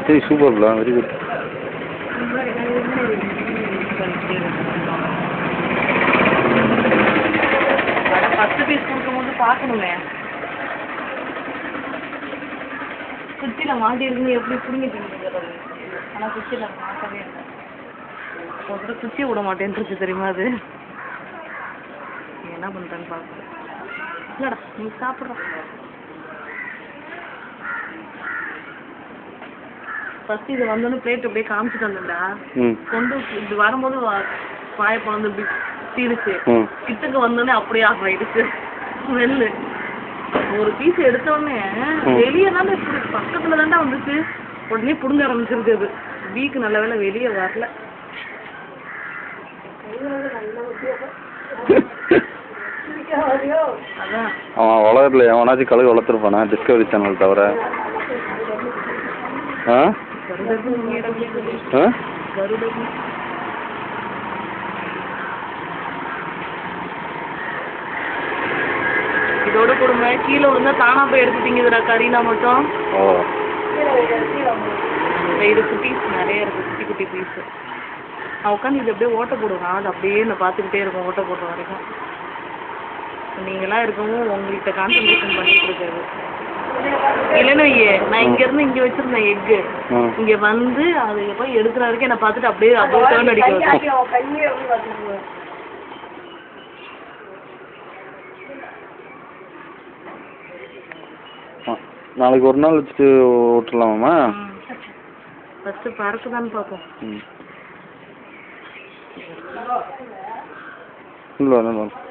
சரி சூப்பர்ல very good first piece கொடுக்கும்போது பார்க்கணுமே குச்சியில் மாட்டி இருக்குன்னு எப்படி பிடிங்கிட்டு ஆனால் குச்சியில் மாட்டவே இல்லை ஒரு தடவை குச்சி விட மாட்டேன்ருச்சு தெரியுமா அது நீ என்ன பண்ணுறேன்னு பார்க்க இல்லைடா நீ சாப்பிட்ற ஃபர்ஸ்ட் இது வந்தோடனே பிளேட் அப்படியே காமிச்சிட்டு வந்தேன்டா ம் கொண்டு இது வரும்போது வா- வாயை பிளந்து இப்படி தீருச்சு ம் கிட்டக்கு வந்தோடனே அப்படியே ஆஃப் ஆயிடுச்சு ஸ்மெல்லு ஒரு பீஸ் எடுத்த உடனே வெளியே தானே இப்படி பக்கத்துல தாண்டா வந்துச்சு உடனே புடுங்க ஆரம்பிச்சிருக்கு அது வீக்கு நல்ல வேளை வெளியே வரல அதான் அவன் வளரல எவனாச்சும் கழுகு வளர்த்துருப்பானா டிஸ்கவரி சேனல் தவிர ஆ கருடகு மேடம் ஆ கருடகு இதோட கொடுங்க கீழே விழுந்தா தானா போய் எடுத்து திங்குதுடா கரீனா மட்டும் ஓ இது குட்டீஸ் நிறைய இருக்கு குட்டி குட்டி பீஸ் நான் உட்காந்து இது அப்படியே ஓட்ட போடுவேன் அது அப்படியே நான் பார்த்துக்கிட்டே இருக்கும் ஓட்ட போடுற வரைக்கும் நீங்களாம் இருக்கவும் உங்கள்கிட்ட கான்சன்ட்ரேஷன் பண்ணிட்டு இருக்காது இல்லைன்னு வையே நான் இங்க இருந்து இங்க வச்சிருந்தேன் எக்கு ம் இங்க வந்து அது போய் எடுக்கிற வரைக்கும் என்னை பார்த்துட்டு அப்படியே அப்படியே டேர்ன் அடிக்க வச்சு ஆ. நாளைக்கு ஒரு நாள் வச்சுட்டு விட்டுலாமாம்மா ஃபர்ஸ்ட் பறக்குதான்னு பார்ப்போம் ம் இல்லை இல்லை